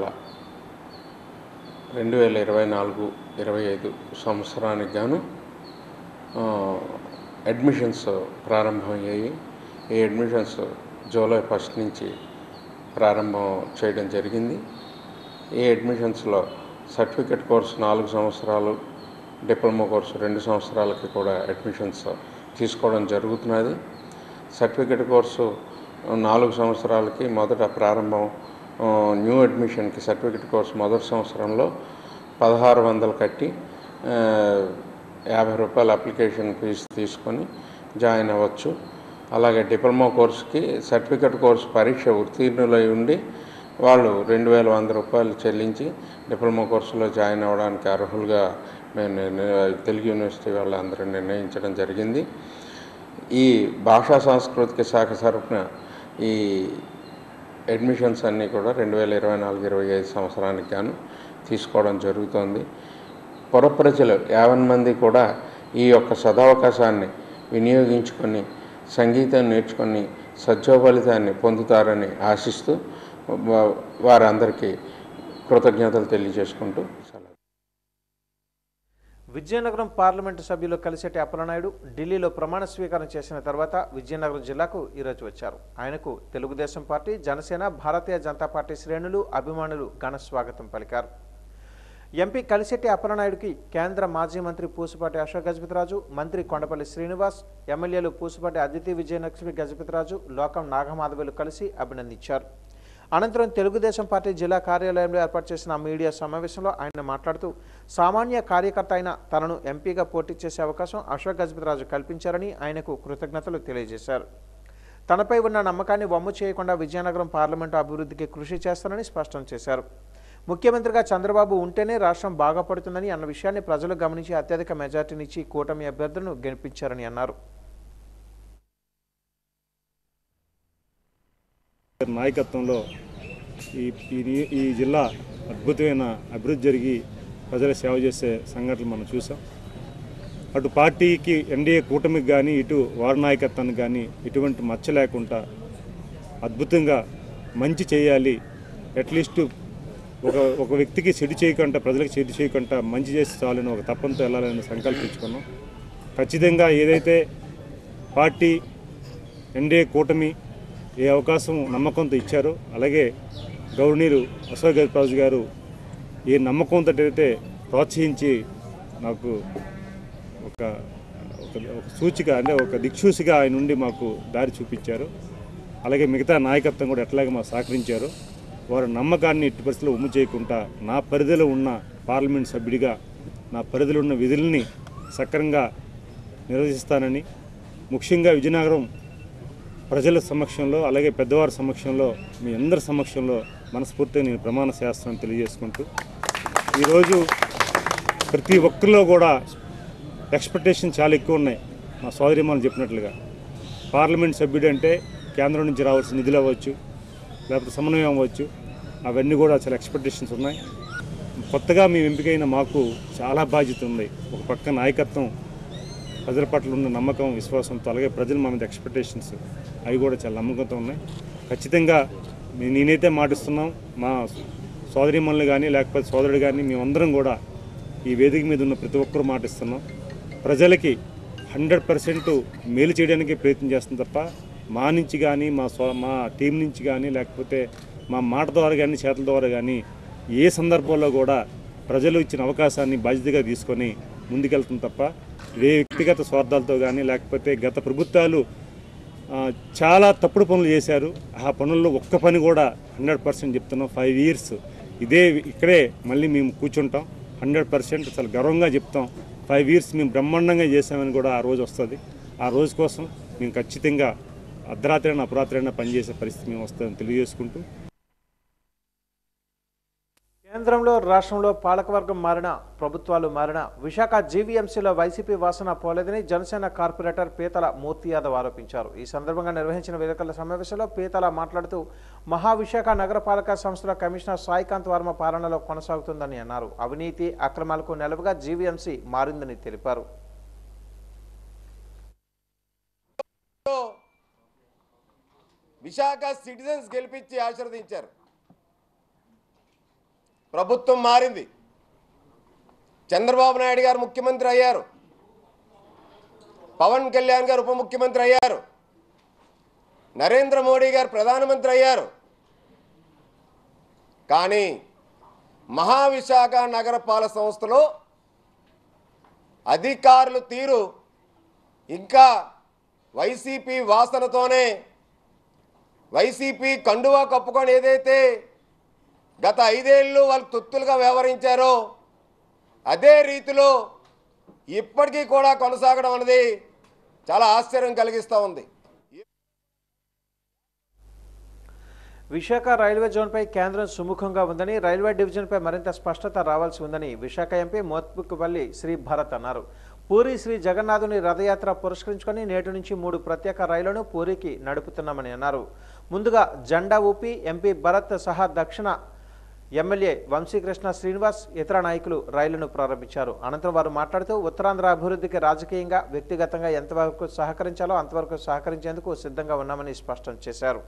రెండు వేల ఇరవై నాలుగు ఇరవై ఐదు సంవత్సరానికి గాను ఆ, అడ్మిషన్స్ ప్రారంభమయ్యాయి ఈ అడ్మిషన్స్ జూలై ఫస్ట్ నుంచి ప్రారంభం చేయడం జరిగింది ఈ అడ్మిషన్స్లో సర్టిఫికెట్ కోర్సు నాలుగు సంవత్సరాలు డిప్లొమా కోర్సు రెండు సంవత్సరాలకి కూడా అడ్మిషన్స్ తీసుకోవడం జరుగుతున్నది సర్టిఫికెట్ కోర్సు నాలుగు సంవత్సరాలకి మొదట ప్రారంభం ఆ, న్యూ అడ్మిషన్కి సర్టిఫికెట్ కోర్సు మొదటి సంవత్సరంలో పదహారు వందలు కట్టి ఆ, యాభై రూపాయల అప్లికేషన్ ఫీజు తీసుకొని జాయిన్ అవ్వచ్చు అలాగే డిప్లొమా కోర్సుకి సర్టిఫికెట్ కోర్సు పరీక్ష ఉత్తీర్ణులై ఉండి వాళ్ళు రెండు వేల వంద రూపాయలు చెల్లించి డిప్లొమా కోర్సులో జాయిన్ అవ్వడానికి అర్హులుగా మేము నిర్ణ- తెలుగు యూనివర్సిటీ వాళ్ళందరూ నిర్ణయించడం జరిగింది ఈ భాషా సాంస్కృతిక శాఖ తరపున ఈ అడ్మిషన్స్ అన్నీ కూడా రెండు వేల ఇరవై నాలుగు ఇరవై ఐదు సంవత్సరానికి గాను తీసుకోవడం జరుగుతోంది పుర ప్రజలు యావన్ మంది కూడా ఈ యొక్క సదవకాశాన్ని వినియోగించుకొని సంగీతం నేర్చుకొని సజ్జోఫలితాన్ని పొందుతారని ఆశిస్తూ వా- వారందరికీ కృతజ్ఞతలు తెలియజేసుకుంటూ సెలవు విజయనగరం పార్లమెంటు సభ్యులు కలిసెట్టి అప్పలనాయుడు ఢిల్లీలో ప్రమాణ స్వీకారం చేసిన తర్వాత విజయనగరం జిల్లాకు ఈరోజు వచ్చారు ఆయనకు తెలుగుదేశం పార్టీ జనసేన భారతీయ జనతా పార్టీ శ్రేణులు అభిమానులు ఘన స్వాగతం పలికారు ఎంపీ కలిశెట్టి అప్పలనాయుడికి కేంద్ర మాజీ మంత్రి పూసుపాటి అశోక్ గజపతిరాజు మంత్రి కొండపల్లి శ్రీనివాస్ ఎమ్మెల్యేలు పూసుపాటి అదితి విజయలక్ష్మి గజపతిరాజు లోకం నాగమాధవులు కలిసి అభినందించారు అనంతరం తెలుగుదేశం పార్టీ జిల్లా కార్యాలయంలో ఏర్పాటు చేసిన మీడియా సమావేశంలో ఆయన మాట్లాడుతూ సామాన్య కార్యకర్త అయిన తనను ఎంపీగా పోటీ చేసే అవకాశం అశోక్ గజపతిరాజు కల్పించారని ఆయనకు కృతజ్ఞతలు తెలియజేశారు తనపై ఉన్న నమ్మకాన్ని వమ్ము చేయకుండా విజయనగరం పార్లమెంటు అభివృద్ధికి కృషి చేస్తానని స్పష్టం చేశారు ముఖ్యమంత్రిగా చంద్రబాబు ఉంటేనే రాష్ట్రం బాగుపడుతుందని అన్న విషయాన్ని ప్రజలు గమనించి అత్యధిక మెజార్టీనిచ్చి కూటమి అభ్యర్థులను గెలిపించారని అన్నారు నాయకత్వంలో ఈ ఈ ని- ఈ జిల్లా అద్భుతమైన అభివృద్ధి జరిగి ప్రజల సేవ చేసే సంఘటనలు మనం చూసాం అటు పార్టీకి ఎన్డీఏ కూటమికి కానీ ఇటు వారి నాయకత్వానికి కానీ ఎటువంటి మచ్చ లేకుండా అద్భుతంగా మంచి చేయాలి అట్లీస్ట్ ఒక ఒక వ్యక్తికి చెడు చేయకుండా ప్రజలకు చెడు చేయకుండా మంచి చేసి చాలని ఒక తప్పంతో వెళ్ళాలని సంకల్పించుకున్నాం ఖచ్చితంగా ఏదైతే పార్టీ ఎన్డీఏ కూటమి ఏ అవకాశం నమ్మకంతో ఇచ్చారో అలాగే గౌరవనీయులు అశోక్ గజపరాజు గారు ఏ నమ్మకంతో అయితే ప్రోత్సహించి నాకు ఒక ఒక ఒక సూచిక అంటే ఒక దిక్సూచిగా ఆయన నుండి మాకు దారి చూపించారు అలాగే మిగతా నాయకత్వం కూడా ఎట్లాగే మాకు సహకరించారు వారి నమ్మకాన్ని ఎట్టి పరిస్థితుల్లో ఉమ్ము చేయకుండా నా పరిధిలో ఉన్న పార్లమెంట్ సభ్యుడిగా నా పరిధిలో ఉన్న విధుల్ని సక్రమంగా నిర్వహిస్తానని ముఖ్యంగా విజయనగరం ప్రజల సమక్షంలో అలాగే పెద్దవారి సమక్షంలో మీ అందరి సమక్షంలో మనస్ఫూర్తిగా నేను ప్రమాణ శాస్త్రం తెలియజేసుకుంటూ ఈరోజు ప్రతి ఒక్కరిలో కూడా ఎక్స్పెక్టేషన్ చాలా ఎక్కువ ఉన్నాయి మా సోదరిమాలు చెప్పినట్లుగా పార్లమెంట్ సభ్యుడు అంటే కేంద్రం నుంచి రావాల్సిన నిధులు అవ్వచ్చు లేకపోతే సమన్వయం అవ్వచ్చు అవన్నీ కూడా చాలా ఎక్స్పెక్టేషన్స్ ఉన్నాయి కొత్తగా మేము ఎంపికైన మాకు చాలా బాధ్యత ఉంది ఒక పక్క నాయకత్వం ప్రజల పట్ల ఉన్న నమ్మకం విశ్వాసంతో అలాగే ప్రజలు మా మీద ఎక్స్పెక్టేషన్స్ అవి కూడా చాలా నమ్మకంతో ఉన్నాయి ఖచ్చితంగా నే- నేనైతే మాటిస్తున్నాం మా సోదరిమణులు కానీ లేకపోతే సోదరుడు కానీ మేమందరం కూడా ఈ వేదిక మీద ఉన్న ప్రతి ఒక్కరూ మాటిస్తున్నాం ప్రజలకి హండ్రెడ్ పర్సెంట్ మేలు చేయడానికి ప్రయత్నం చేస్తాం తప్ప మా నుంచి కానీ మా స్వ మా టీం నుంచి కానీ లేకపోతే మా మాట ద్వారా కానీ చేతుల ద్వారా కానీ ఏ సందర్భంలో కూడా ప్రజలు ఇచ్చిన అవకాశాన్ని బాధ్యతగా తీసుకొని ముందుకెళ్తాం తప్ప ఏ వ్యక్తిగత స్వార్థాలతో కానీ లేకపోతే గత ప్రభుత్వాలు ఆ, చాలా తప్పుడు పనులు చేశారు ఆ పనుల్లో ఒక్క పని కూడా హండ్రెడ్ పర్సెంట్ చెప్తున్నాం ఫైవ్ ఇయర్స్ ఇదే ఇక్కడే మళ్ళీ మేము కూర్చుంటాం హండ్రెడ్ పర్సెంట్ చాలా గర్వంగా చెప్తాం ఫైవ్ ఇయర్స్ మేము బ్రహ్మాండంగా చేసామని కూడా ఆ రోజు వస్తుంది ఆ రోజు కోసం మేము ఖచ్చితంగా అర్ధరాత్రైనా అపరాత్రైనా పనిచేసే పరిస్థితి మేము వస్తుందని తెలియజేసుకుంటూ కేంద్రంలో రాష్ట్రంలో పాలకవర్గం మారిన ప్రభుత్వాలు మారిన విశాఖ జీవీఎంసీలో వైసీపీ వాసన పోలేదని జనసేన కార్పొరేటర్ పీతల మూర్తి యాదవ్ ఆరోపించారు ఈ సందర్భంగా నిర్వహించిన విలేకరుల సమావేశంలో పీతల మాట్లాడుతూ మహావిశాఖ నగరపాలక సంస్థల కమిషనర్ సాయికాంత్ వర్మ పాలనలో కొనసాగుతుందని అన్నారు అవినీతి అక్రమాలకు నెలవుగా జీవీఎంసీ మారిందని తెలిపారు విశాఖ సిటిజన్స్ గెలిపించి ఆశీర్వదించారు ప్రభుత్వం మారింది చంద్రబాబు నాయుడు గారు ముఖ్యమంత్రి అయ్యారు పవన్ కళ్యాణ్ గారు ఉప ముఖ్యమంత్రి అయ్యారు నరేంద్ర మోడీ గారు ప్రధానమంత్రి అయ్యారు కానీ మహావిశాఖ నగరపాలక సంస్థలో అధికారుల తీరు ఇంకా వైసీపీ వాసనతోనే వైసీపీ కండువా కప్పుకొని ఏదైతే గత ఐదేళ్ళు వాళ్ళు తొత్తులుగా వ్యవహరించారో అదే రీతిలో ఇప్పటికీ కూడా కొనసాగడం అనేది చాలా ఆశ్చర్యం కలిగిస్తూ ఉంది విశాఖ రైల్వే జోన్పై కేంద్రం సుముఖంగా ఉందని రైల్వే డివిజన్పై మరింత స్పష్టత రావాల్సి ఉందని విశాఖ ఎంపీ మోత్పుక్కుపల్లి శ్రీ భరత్ అన్నారు పూరి శ్రీ జగన్నాథుని రథయాత్ర పురస్కరించుకొని నేటి నుంచి మూడు ప్రత్యేక రైళ్లను పూరికి నడుపుతున్నామని అన్నారు ముందుగా జెండా ఊపి ఎంపీ భరత్ సహా దక్షిణ ఎమ్మెల్యే వంశీకృష్ణ శ్రీనివాస్ ఇతర నాయకులు రైళ్లను ప్రారంభించారు అనంతరం వారు మాట్లాడుతూ ఉత్తరాంధ్ర అభివృద్ధికి రాజకీయంగా వ్యక్తిగతంగా ఎంతవరకు సహకరించాలో అంతవరకు సహకరించేందుకు సిద్ధంగా ఉన్నామని స్పష్టం చేశారు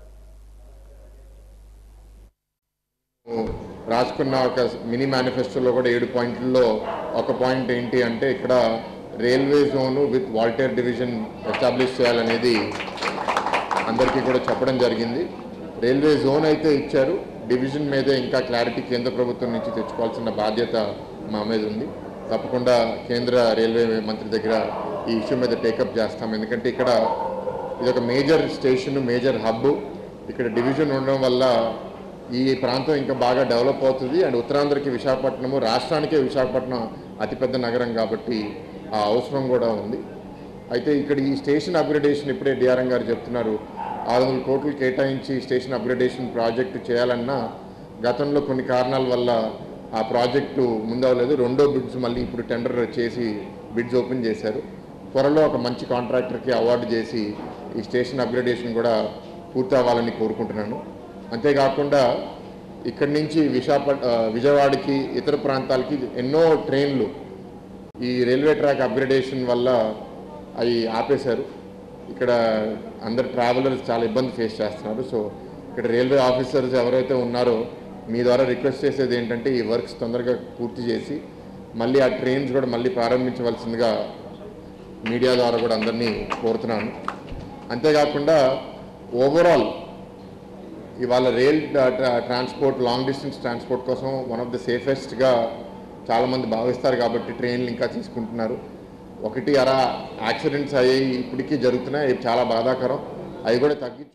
రాసుకున్న ఒక మినీ మేనిఫెస్టోలో కూడా ఏడు పాయింట్లలో ఒక పాయింట్ ఏంటి అంటే ఇక్కడ railway zone with Waltair division establish చేయాలనేది అందరికీ కూడా చెప్పడం జరిగింది రైల్వే జోన్ అయితే ఇచ్చారు డివిజన్ మీదే ఇంకా క్లారిటీ కేంద్ర ప్రభుత్వం నుంచి తెచ్చుకోవాల్సిన బాధ్యత మా మీద ఉంది తప్పకుండా కేంద్ర రైల్వే మంత్రి దగ్గర ఈ ఇష్యూ మీద టేకప్ చేస్తాం ఎందుకంటే ఇక్కడ ఇది ఒక మేజర్ స్టేషన్ మేజర్ హబ్ ఇక్కడ డివిజన్ ఉండడం వల్ల ఈ ప్రాంతం ఇంకా బాగా డెవలప్ అవుతుంది అండ్ ఉత్తరాంధ్రకి విశాఖపట్నము రాష్ట్రానికే విశాఖపట్నం అతిపెద్ద నగరం కాబట్టి ఆ అవసరం కూడా ఉంది అయితే ఇక్కడ ఈ స్టేషన్ అప్గ్రేడేషన్ ఇప్పుడే డిఆర్ఎం గారు చెప్తున్నారు ఆరు వందల కోట్లు కేటాయించి స్టేషన్ అప్గ్రేడేషన్ ప్రాజెక్టు చేయాలన్నా గతంలో కొన్ని కారణాల వల్ల ఆ ప్రాజెక్టు ముందవలేదు రెండో బిడ్స్ మళ్ళీ ఇప్పుడు టెండర్ చేసి బిడ్స్ ఓపెన్ చేశారు త్వరలో ఒక మంచి కాంట్రాక్టర్కి అవార్డు చేసి ఈ స్టేషన్ అప్గ్రేడేషన్ కూడా పూర్తి అవ్వాలని కోరుకుంటున్నాను అంతేకాకుండా ఇక్కడి నుంచి విశాఖపట్ ఆ, విజయవాడకి ఇతర ప్రాంతాలకి ఎన్నో ట్రైన్లు ఈ రైల్వే ట్రాక్ అప్గ్రేడేషన్ వల్ల అవి ఆపేశారు ఇక్కడ అందరు ట్రావెలర్స్ చాలా ఇబ్బంది ఫేస్ చేస్తున్నారు సో ఇక్కడ రైల్వే ఆఫీసర్స్ ఎవరైతే ఉన్నారో మీ ద్వారా రిక్వెస్ట్ చేసేది ఏంటంటే ఈ వర్క్స్ తొందరగా పూర్తి చేసి మళ్ళీ ఆ ట్రైన్స్ కూడా మళ్ళీ ప్రారంభించవలసిందిగా మీడియా ద్వారా కూడా అందరినీ కోరుతున్నాను అంతేకాకుండా ఓవరాల్ ఇవాళ rail transport long distance transport కోసం వన్ ఆఫ్ ద సేఫెస్ట్గా చాలామంది భావిస్తారు కాబట్టి ట్రైన్లు ఇంకా తీసుకుంటున్నారు ఒకటి అరా యాక్సిడెంట్స్ అయ్యాయి ఇప్పటికీ జరుగుతున్నాయి అవి చాలా బాధాకరం అవి కూడా తగ్గించు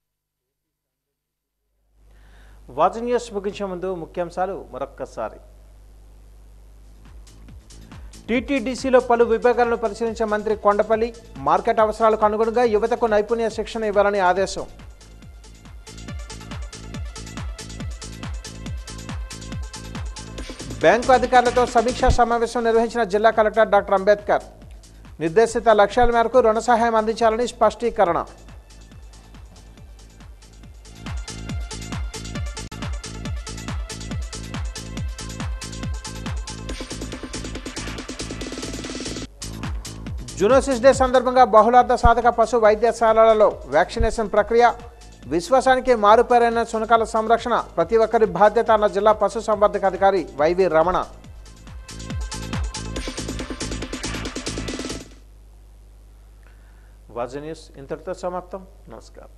వాజ్ న్యూస్ ముగించే ముందు ముఖ్యాంశాలు మరొక్కసారి టీటీడీసీలో పలు విభాగాలను పరిశీలించిన మంత్రి కొండపల్లి మార్కెట్ అవసరాలకు అనుగుణంగా యువతకు నైపుణ్య శిక్షణ ఇవ్వాలని ఆదేశం బ్యాంకు అధికారులతో సమీక్షా సమావేశం నిర్వహించిన జిల్లా కలెక్టర్ డాక్టర్ అంబేద్కర్ నిర్దేశిత లక్ష్యాల మేరకు రుణ సహాయం అందించాలని స్పష్టీకరణ జునోసిస్ డే సందర్భంగా బహుళార్థ సాధక పశు వైద్యశాలలలో వ్యాక్సినేషన్ ప్రక్రియ విశ్వాసానికి మారుపేరైన శునకాల సంరక్షణ ప్రతి ఒక్కరి బాధ్యత అన్న జిల్లా పశు సంవర్ధక అధికారి వైవి రమణ వాజ న్యూస్ ఇంతటితో సమాప్తం నమస్కారం